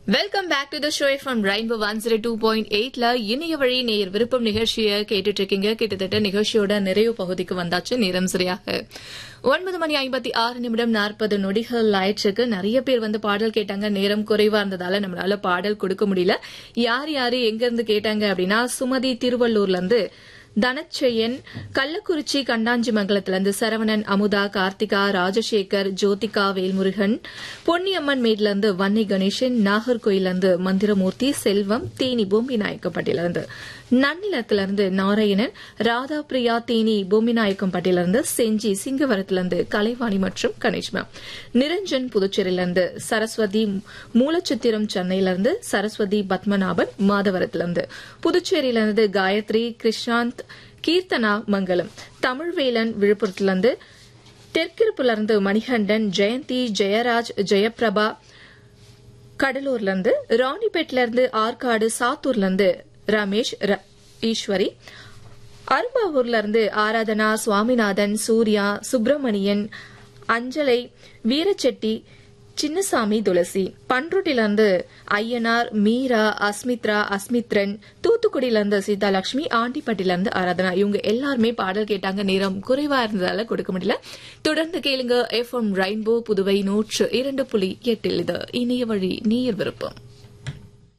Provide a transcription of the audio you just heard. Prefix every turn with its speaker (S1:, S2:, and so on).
S1: welcome back to the show from Rainbow one zero two point எயிட்ல இணைய வழி நேர் விருப்பம் நிகழ்ச்சியை கேட்டுட்டு இருக்கீங்க கிட்டத்தட்ட நிகழ்ச்சியோட நிறைவு பகுதிக்கு வந்தாச்சு நேரம் சரியாக ஒன்பது மணி ஐம்பத்தி ஆறு நிமிடம் நாற்பது நொடிகள் ஆயிடுச்சுக்கு நிறைய பேர் வந்து பாடல் கேட்டாங்க நேரம் குறைவா இருந்ததால நம்மளால பாடல் கொடுக்க முடியல யார் யாரு எங்க இருந்து கேட்டாங்க அப்படின்னா சுமதி திருவள்ளூர்ல இருந்து தனச்செயன் கள்ளக்குறிச்சி கண்டாஞ்சிமங்கலத்திலிருந்து சரவணன் அமுதா கார்த்திகா ராஜசேகர் ஜோதிகா வேல்முருகன் பொன்னியம்மன் மேட்லேருந்து வன்னி கணேசன் நாகர்கோயிலிருந்து மந்திரமூர்த்தி செல்வம் தேனி பூமி நாயக்கப்பட்டிலிருந்து நன்னிலத்திலிருந்து நாராயணன் ராதா பிரியா தேனி பூமி நாயக்கம்பட்டிலிருந்து செஞ்சி சிங்கவரத்திலிருந்து கலைவாணி மற்றும் கணேஷ்மா நிரஞ்சன் புதுச்சேரியிலிருந்து சரஸ்வதி மூலச்சித்திரம் சென்னையிலிருந்து சரஸ்வதி பத்மநாபன் மாதவரத்திலிருந்து புதுச்சேரியிலிருந்து காயத்ரி கிருஷாந்த் கீர்த்தனா மங்கலம் தமிழ்வேலன் விழுப்புரத்திலிருந்து தெற்கிருப்புல மணிகண்டன் ஜெயந்தி ஜெயராஜ் ஜெயபிரபா கடலூர்ல இருந்து ராணிப்பேட்ல இருந்து ஆற்காடு சாத்தூர்ல இருந்து ரமேஷ் ர- ஈஸ்வரி அரும்பாவூர்ல இருந்து ஆராதனா சுவாமிநாதன் சூர்யா சுப்பிரமணியன் அஞ்சலை வீரச்செட்டி சின்னசாமி துளசி பன்ருட்டிலிருந்து ஐயனார் மீரா அஸ்மித்ரா அஸ்மித்ரன் தூத்துக்குடியிலிருந்து சீதாலட்சுமி ஆண்டிப்பட்டியிலிருந்து ஆராதனா இவங்க எல்லாருமே பாடல் கேட்டாங்க நேரம் குறைவா இருந்ததால கொடுக்க முடியல தொடர்ந்து கேளுங்க எஃப்எம் ரெயின்போ புதுவை நூற்று இரண்டு புள்ளி எட்டில் இது இணைய வழி நீர் விருப்பம்